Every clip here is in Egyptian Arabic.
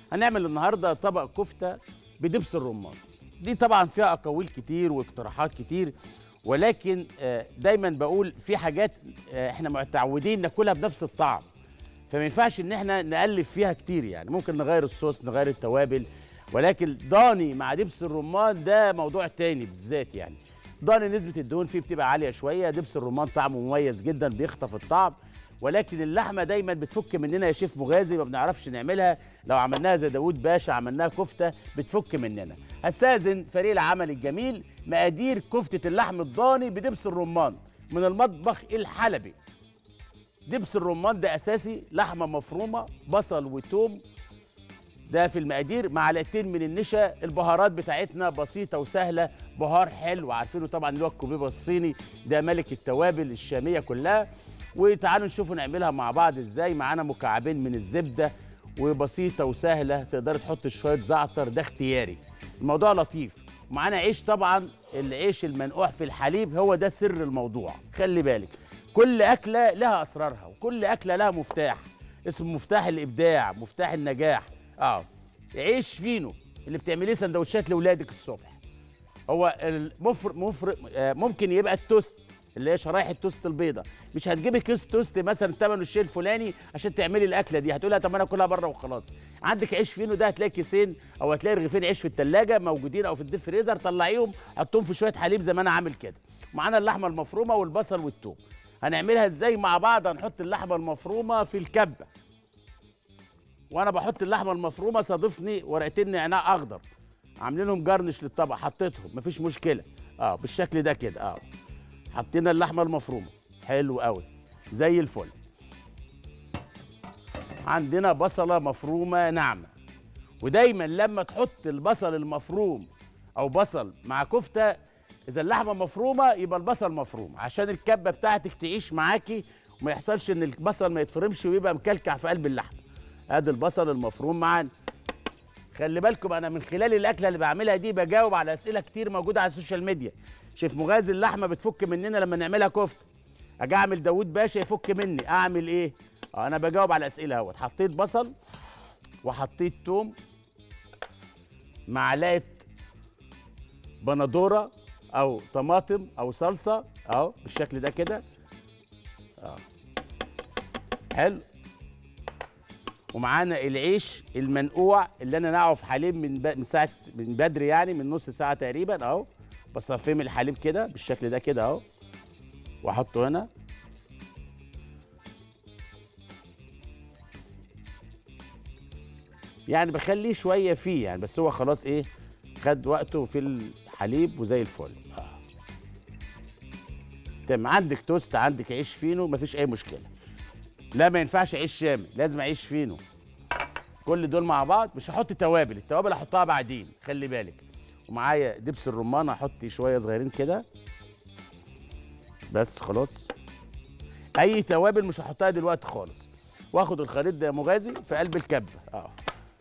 هنعمل النهارده طبق كفته بدبس الرمان دي طبعا فيها اقاويل كتير واقتراحات كتير ولكن آه، دايما بقول في حاجات آه، احنا متعودين ناكلها بنفس الطعم فما ينفعش ان احنا نالف فيها كتير يعني ممكن نغير الصوص نغير التوابل ولكن ضاني مع دبس الرمان ده موضوع تاني بالذات يعني ضاني نسبة الدهون فيه بتبقى عالية شوية دبس الرمان طعمه مميز جدا بيخطف الطعم ولكن اللحمة دايما بتفك مننا يا شيف مغازي ما بنعرفش نعملها لو عملناها زي داوود باشا عملناها كفتة بتفك مننا هستأذن فريق العمل الجميل مقادير كفتة اللحم الضاني بدبس الرمان من المطبخ الحلبي دبس الرمان ده اساسي لحمه مفرومه بصل وتوم ده في المقادير معلقتين من النشا البهارات بتاعتنا بسيطه وسهله بهار حلو عارفينه طبعا اللي هو الكوبيبه الصيني ده ملك التوابل الشاميه كلها وتعالوا نشوفوا نعملها مع بعض ازاي معانا مكعبين من الزبده وبسيطه وسهله تقدر تحط شويه زعتر ده اختياري الموضوع لطيف معانا عيش طبعا العيش المنقوع في الحليب هو ده سر الموضوع خلي بالك كل أكلة لها أسرارها وكل أكلة لها مفتاح اسمه مفتاح الإبداع مفتاح النجاح اه عيش فينو اللي بتعمليه سندوتشات لأولادك الصبح هو المفر مفر آه، ممكن يبقى التوست اللي هي شرايح التوست البيضة مش هتجيبي كيس توست مثلا ثمنه الشيء الفلاني عشان تعملي الاكله دي هتقولها طب ما انا اكلها بره وخلاص عندك عيش فينو ده هتلاقي كيسين او هتلاقي رغيفين عيش في الثلاجه موجودين او في الديب فريزر طلعيهم حطهم في شويه حليب زي ما انا عامل كده معانا اللحمه المفرومه والبصل والثوم هنعملها ازاي مع بعض هنحط اللحمه المفرومه في الكبه وانا بحط اللحمه المفرومه صادفني ورقتين نعناع اخضر عاملينهم جرنش للطبق حطيتهم مفيش مشكله اه بالشكل ده كده اه حطينا اللحمه المفرومه حلو قوي زي الفل عندنا بصله مفرومه ناعمه ودايما لما تحط البصل المفروم او بصل مع كفته اذا اللحمه مفرومه يبقى البصل مفروم عشان الكبه بتاعتك تعيش معاكي وما يحصلش ان البصل ما يتفرمش ويبقى مكلكع في قلب اللحمه ادي البصل المفروم معانا خلي بالكم انا من خلال الاكله اللي بعملها دي بجاوب على اسئله كتير موجوده على السوشيال ميديا شيف مغازي اللحمه بتفك مننا لما نعملها كفته اجي اعمل داوود باشا يفك مني اعمل ايه اه انا بجاوب على اسئله اهوت حطيت بصل وحطيت توم معلقه بندوره او طماطم او صلصه اهو بالشكل ده كده اه حلو ومعانا العيش المنقوع اللي انا نقعه في حليب من ب... من ساعه من بدري يعني من نص ساعه تقريبا اهو بصفيه من الحليب كده بالشكل ده كده اهو واحطه هنا يعني بخليه شويه فيه يعني بس هو خلاص ايه خد وقته في الحليب وزي الفل آه. تمام عندك توست عندك عيش فينو مفيش اي مشكله لا ما ينفعش عيش شامي لازم عيش فينو كل دول مع بعض مش هحط توابل التوابل هحطها بعدين خلي بالك ومعايا دبس الرمان هحط شويه صغيرين كده بس خلاص اي توابل مش هحطها دلوقتي خالص واخد الخليط ده يا مغازي في قلب الكبه اه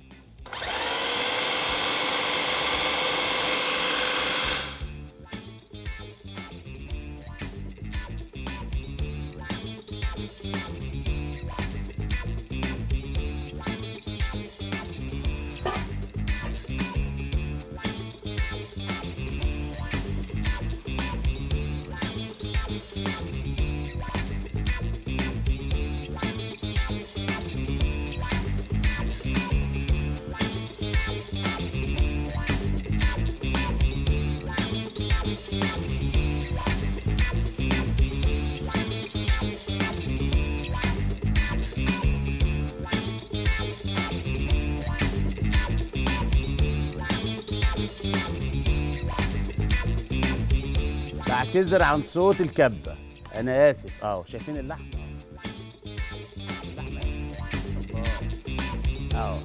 بعتذر عن صوت الكبه انا اسف اه شايفين اللحمه اللحمه الله. اه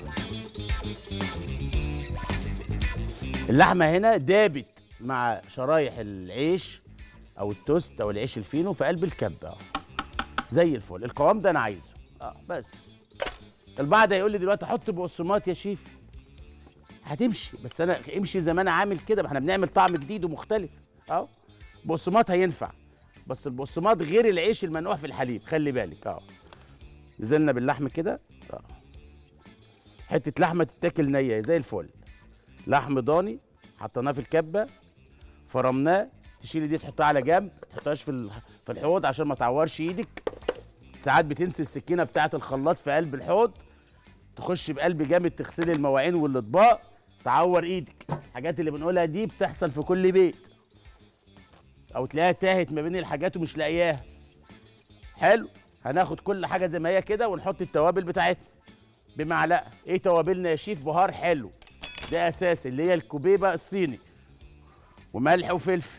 اللحمه هنا دابت مع شرايح العيش او التوست او العيش الفينو في قلب الكبه اه زي الفل القوام ده انا عايزه اه بس البعض هيقول لي دلوقتي احط بقسماط يا شيف هتمشي بس انا امشي زي ما انا عامل كده ما احنا بنعمل طعم جديد ومختلف اه بقسماط هينفع بس البقسماط غير العيش المنقوع في الحليب خلي بالك اه نزلنا باللحم كده اه حته لحمه تتاكل نيه زي الفل لحم ضاني حطيناه في الكبه فرمناه تشيلي دي تحطها على جنب ما تحطهاش في ال- في الحوض عشان ما تعورش ايدك ساعات بتنسي السكينه بتاعه الخلاط في قلب الحوض تخش بقلب جامد تغسلي المواعين والاطباق تعور ايدك الحاجات اللي بنقولها دي بتحصل في كل بيت او تلاقيها تاهت ما بين الحاجات ومش لاقياها حلو هناخد كل حاجه زي ما هي كده ونحط التوابل بتاعتنا بمعلقه ايه توابلنا يا شيف بهار حلو ده اساسي اللي هي الكوبيبه الصيني وملح وفلفل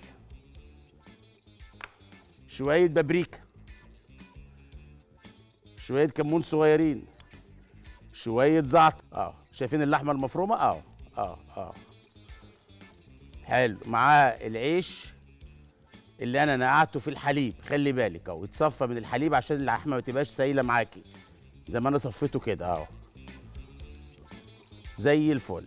شويه بابريكا شويه كمون صغيرين شويه زعتر اه شايفين اللحمه المفرومه اه اه اه حلو معاه العيش اللي انا نقعته في الحليب خلي بالك اهو يتصفى من الحليب عشان اللحمه ما تبقاش سايله معاكي زي ما انا صفيته كده اهو زي الفل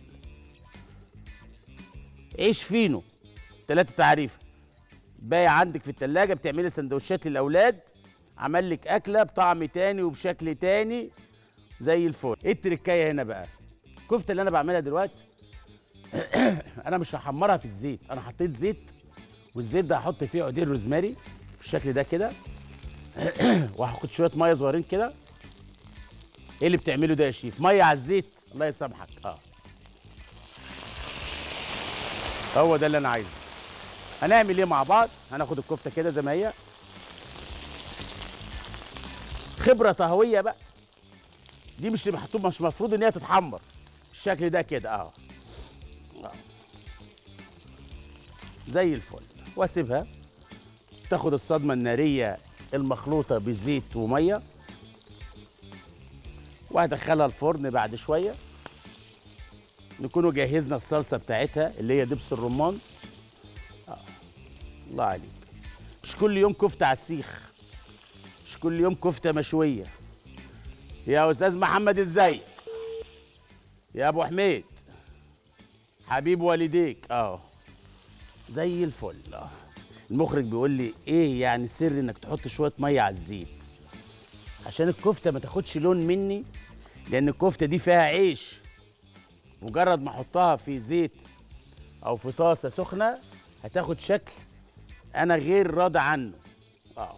عيش فينو ثلاثة تعريفة باقي عندك في التلاجة بتعملي سندوتشات للأولاد عمل لك أكلة بطعم تاني وبشكل تاني زي الفل ايه التركاية هنا بقى الكفتة اللي أنا بعملها دلوقتي أنا مش هحمرها في الزيت أنا حطيت زيت والزيت ده هحط فيه عودين روزماري بالشكل ده كده وهاخد شويه ميه صغيرين كده ايه اللي بتعمله ده يا شيف ميه على الزيت الله يسامحك اه هو ده اللي انا عايزه هنعمل ايه مع بعض هناخد الكفته كده زي ما هي خبره طهويه بقى دي مش محطوط مش المفروض ان هي تتحمر بالشكل ده كده اه آه. زي الفل واسيبها تاخد الصدمه الناريه المخلوطه بزيت وميه وهدخلها الفرن بعد شويه نكونوا جهزنا الصلصه بتاعتها اللي هي دبس الرمان آه. الله عليك مش كل يوم كفته على السيخ مش كل يوم كفته مشويه يا استاذ محمد ازاي يا ابو حميد حبيب والديك اه زي الفل اه المخرج بيقول لي ايه يعني سر انك تحط شويه ميه على الزيت عشان الكفته ما تاخدش لون مني لان الكفته دي فيها عيش مجرد ما احطها في زيت او في طاسه سخنه هتاخد شكل انا غير راضي عنه اه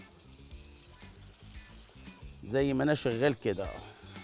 زي ما انا شغال كده اه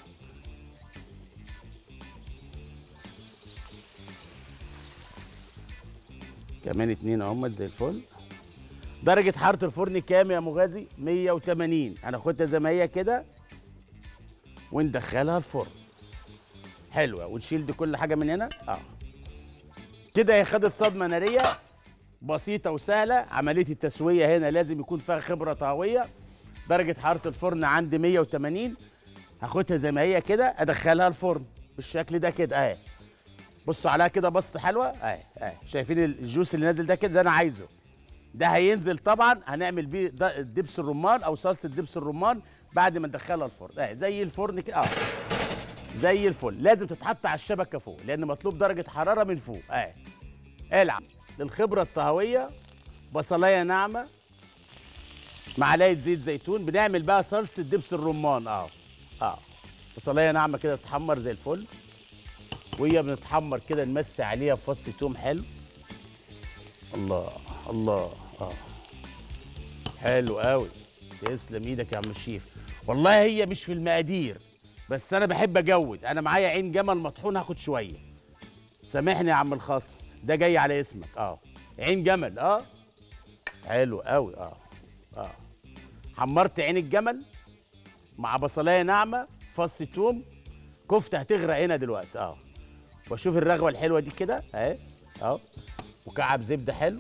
كمان اتنين اهمت زي الفل درجة حرارة الفرن كام يا مغازي؟ 180 هناخدها زي ما هي كده وندخلها الفرن حلوة ونشيل دي كل حاجة من هنا اه كده هي خدت صدمة نارية بسيطة وسهلة عملية التسوية هنا لازم يكون فيها خبرة طهوية درجة حرارة الفرن عندي 180 هاخدها زي ما هي كده ادخلها الفرن بالشكل ده كده اهي بصوا عليها كده بص حلوه اهي اهي شايفين الجوس اللي نازل ده كده ده انا عايزه ده هينزل طبعا هنعمل بيه ده- دبس الرمان او صلصه دبس الرمان بعد ما ندخلها الفرن اهي زي الفرن كده اه زي الفل لازم تتحط على الشبكه فوق لان مطلوب درجه حراره من فوق اهي العب للخبره الطهويه بصلايه ناعمه معلقه زيت زيتون بنعمل بقى صلصه دبس الرمان اه اه بصلايه ناعمه كده تتحمر زي الفل وهي بنتحمر كده نمسي عليها بفص توم حلو الله الله اه حلو قوي تسلم ايدك يا عم الشيف والله هي مش في المقادير بس انا بحب اجود انا معايا عين جمل مطحون هاخد شويه سامحني يا عم الخاص ده جاي على اسمك اه عين جمل اه حلو قوي اه اه حمرت عين الجمل مع بصلايه ناعمه فص توم كفته هتغرق هنا دلوقتي اه واشوف الرغوه الحلوه دي كده اهي اهو وكعب زبده حلو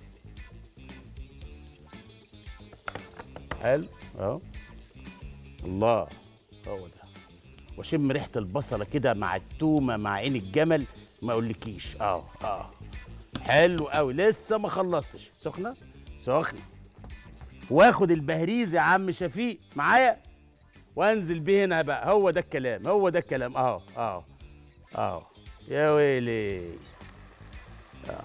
حلو اهو الله هو ده واشم ريحه البصله كده مع التومه مع عين الجمل ما اقولكيش اه اه حلو قوي لسه ما خلصتش سخنه سخنه واخد البهريز يا عم شفيق معايا وانزل بيه هنا بقى هو ده الكلام هو ده الكلام اهو اهو اهو يا ويلي آه.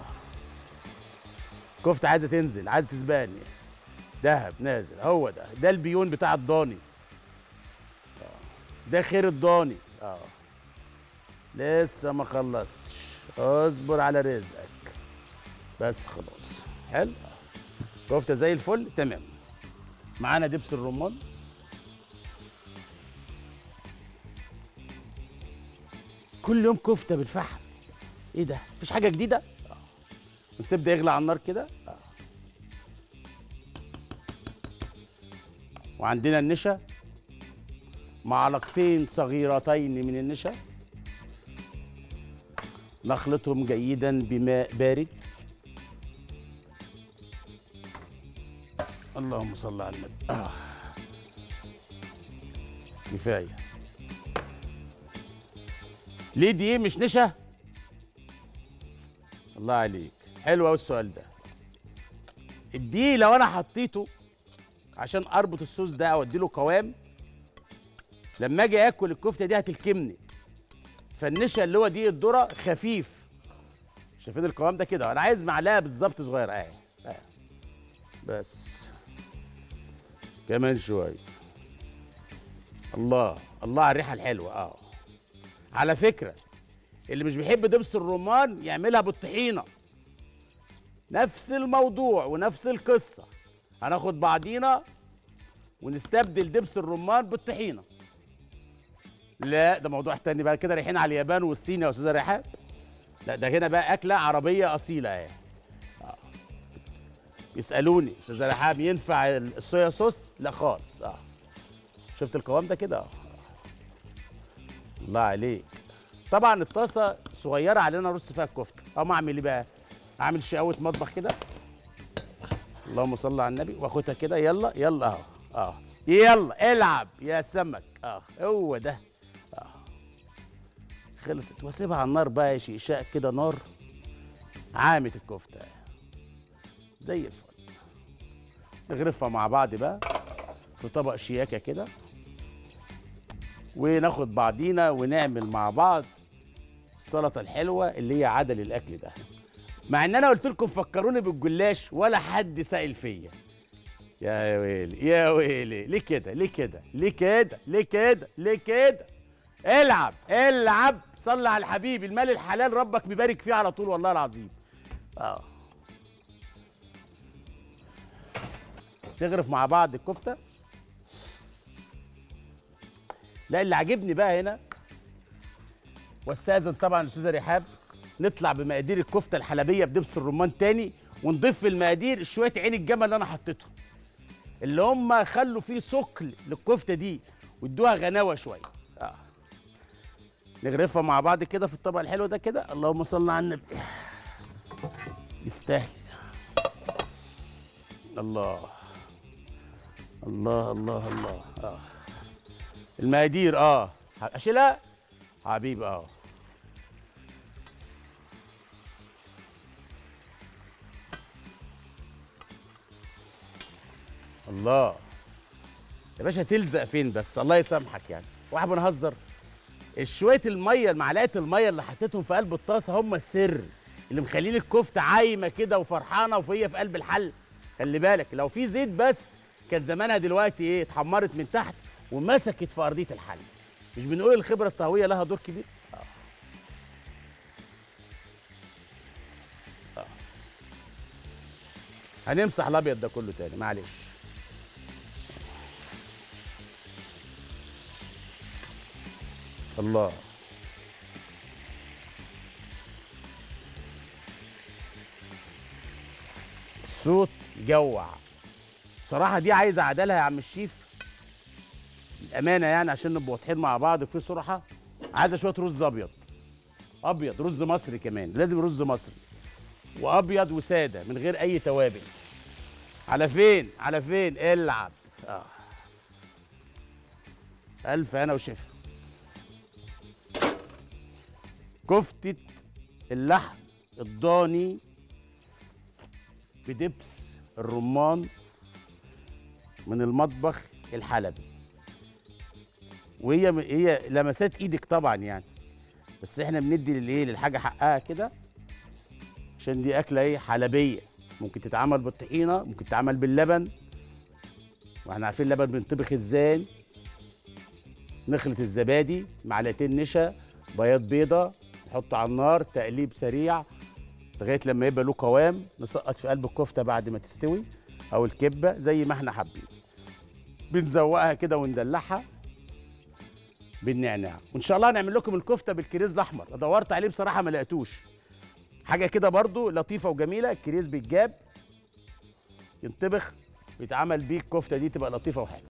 كفته عايزه تنزل عايزه تسبقني دهب نازل هو ده ده البيون بتاع الضاني آه. ده خير الضاني اه لسه ما خلصتش اصبر على رزقك بس خلاص حلو كفته زي الفل تمام معانا دبس الرمان كل يوم كفته بالفحم ايه ده مفيش حاجه جديده آه. نسيب ده يغلى على النار كده آه. وعندنا النشا معلقتين صغيرتين من النشا نخلطهم جيدا بماء بارد اللهم صل على النبي آه. كفايه ليه دي ايه مش نشا الله عليك حلو قوي السؤال ده الدقيق لو انا حطيته عشان اربط الصوص ده او اديله قوام لما اجي اكل الكفته دي هتلكمني فالنشا اللي هو دقيق الذره خفيف شايفين القوام ده كده انا عايز معلقه بالظبط صغيره اهي اهي بس كمان شويه الله الله على الريحه الحلوه اه على فكره اللي مش بيحب دبس الرمان يعملها بالطحينه نفس الموضوع ونفس القصه هناخد بعضينا ونستبدل دبس الرمان بالطحينه لا ده موضوع تاني بقى كده رايحين على اليابان والصين يا استاذه رحاب لا ده هنا بقى اكله عربيه اصيله اهي آه. يسالوني استاذه رحاب ينفع الصويا صوص لا خالص اه شفت القوام ده كده اه الله عليك طبعا الطاسه صغيره علينا ارص فيها الكفته اقوم اعمل ايه بقى اعمل شقاوه مطبخ كده اللهم صل على النبي واخدها كده يلا يلا اهو اه يلا العب يا سمك اه هو ده اه خلصت واسيبها على النار بقى يا شيشاء كده نار عامة الكفته زي الفل نغرفها مع بعض بقى في طبق شياكه كده وناخد بعضينا ونعمل مع بعض السلطه الحلوه اللي هي عدل الاكل ده مع ان انا قلت لكم فكروني بالجلاش ولا حد سائل فيا يا ويلي يا ويلي ليه كده ليه كده ليه كده ليه كده ليه كده العب العب صلي على الحبيب المال الحلال ربك مبارك فيه على طول والله العظيم اه نغرف مع بعض الكفته لا اللي عاجبني بقى هنا واستاذن طبعا الاستاذه رحاب نطلع بمقادير الكفته الحلبيه بدبس الرمان تاني ونضيف في المقادير شويه عين الجمل اللي انا حطيتهم اللي هم خلوا فيه ثقل للكفته دي وادوها غناوه شويه آه. نغرفها مع بعض كده في الطبق الحلو ده كده اللهم صل على النبي يستاهل الله الله الله الله اه المقادير اه اشيلها حبيبي اه الله يا باشا تلزق فين بس الله يسامحك يعني واحد بنهزر شويه الميه معلقه الميه اللي حطيتهم في قلب الطاسه هم السر اللي مخلين الكفته عايمه كده وفرحانه وهي في قلب الحل خلي بالك لو في زيت بس كان زمانها دلوقتي ايه اتحمرت من تحت ومسكت في ارضيه الحل مش بنقول الخبره الطهويه لها دور كبير آه. آه. هنمسح الابيض ده كله تاني معلش الله الصوت جوع بصراحة دي عايزة عدالها يا عم الشيف الأمانة يعني عشان نبقى واضحين مع بعض وفي صراحة عايزة شوية رز أبيض أبيض رز مصري كمان لازم رز مصري وأبيض وسادة من غير أي توابل على فين على فين العب آه. ألف أنا وشفا كفتة اللحم الضاني بدبس الرمان من المطبخ الحلبي وهي هي لمسات ايدك طبعا يعني بس احنا بندي للايه للحاجه حقها كده عشان دي اكله ايه حلبيه ممكن تتعمل بالطحينه ممكن تتعمل باللبن واحنا عارفين اللبن بينطبخ ازاي نخلط الزبادي معلقتين نشا بياض بيضه نحطه على النار تقليب سريع لغايه لما يبقى له قوام نسقط في قلب الكفته بعد ما تستوي او الكبه زي ما احنا حابين بنزوقها كده وندلعها بالنعناع وان شاء الله هنعمل لكم الكفته بالكريز الاحمر دورت عليه بصراحه ما لقيتوش حاجه كده برضو لطيفه وجميله الكريز بيتجاب ينطبخ بيتعمل بيه الكفته دي تبقى لطيفه وحلوه